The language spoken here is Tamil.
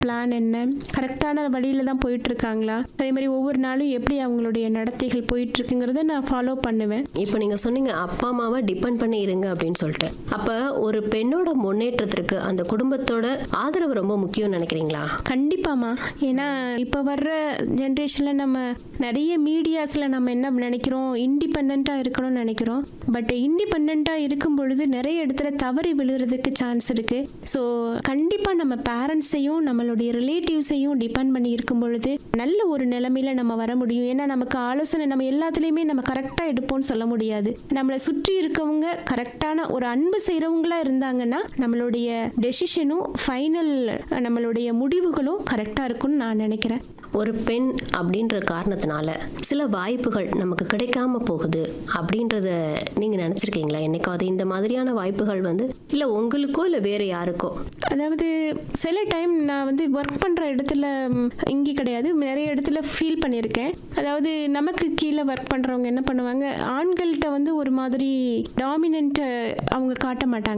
பிளான் என்ன கரெக்டான வழியில தான் போயிட்டு இருக்காங்களா அதே மாதிரி ஒவ்வொரு நாளும் எப்படி அவங்களுடைய நடத்தைகள் போயிட்டு இருக்குங்கிறத நான் ஃபாலோ பண்ணுவேன் இப்போ நீங்க சொன்னீங்க அப்பா அம்மாவை டிபெண்ட் பண்ணி இருங்க அப்படின்னு சொல்லிட்டு அப்ப ஒரு பெண்ணோட முன்னேற்றத்திற்கு அந்த குடும்பத்தோட ஆதரவு ரொம்ப முக்கியம்னு நினைக்கிறீங்களா கண்டிப்பாம்மா ஏன்னா இப்போ வர்ற ஜென்ரேஷனில் நம்ம நிறைய மீடியாஸில் நம்ம என்ன நினைக்கிறோம் இண்டிபெண்ட்டாக இருக்கணும்னு நினைக்கிறோம் பட் இண்டிபெண்ட்டாக இருக்கும் பொழுது நிறைய இடத்துல தவறி விழுறதுக்கு சான்ஸ் இருக்குது ஸோ கண்டிப்பாக நம்ம பேரண்ட்ஸையும் நம்மளுடைய ரிலேட்டிவ்ஸையும் டிபெண்ட் பண்ணி இருக்கும் பொழுது நல்ல ஒரு நிலைமையில நம்ம வர முடியும் ஏன்னா நமக்கு ஆலோசனை நம்ம எல்லாத்துலேயுமே நம்ம கரெக்டாக எடுப்போம்னு சொல்ல முடியாது நம்மளை சுற்றி இருக்கவங்க கரெக்டான ஒரு அன்பு செய்கிறவங்களா இருந்தாங்கன்னா நம்மளுடைய டெசிஷனும் ஃபைனல் நம்மளுடைய முடிவுகளும் கரெக்டாக இருக்கும்னு நான் நினைக்கிறேன் ஒரு பெண் அப்படின்ற காரணத்தினால சில வாய்ப்புகள் நமக்கு கிடைக்காம போகுது அப்படின்றத நீங்க நினைச்சிருக்கீங்களா என்னைக்காவது இந்த மாதிரியான வாய்ப்புகள் வந்து இல்ல உங்களுக்கோ இல்ல வேற யாருக்கோ அதாவது சில டைம் நான் வந்து ஒர்க் பண்ணுற இடத்துல ம், இங்கே கிடையாது நிறைய இடத்துல ஃபீல் பண்ணியிருக்கேன் அதாவது நமக்கு கீழே ஒர்க் பண்ணுறவங்க என்ன பண்ணுவாங்க ஆண்கள்கிட்ட வந்து ஒரு மாதிரி டாமினன்ட்டை அவங்க காட்ட மாட்டாங்க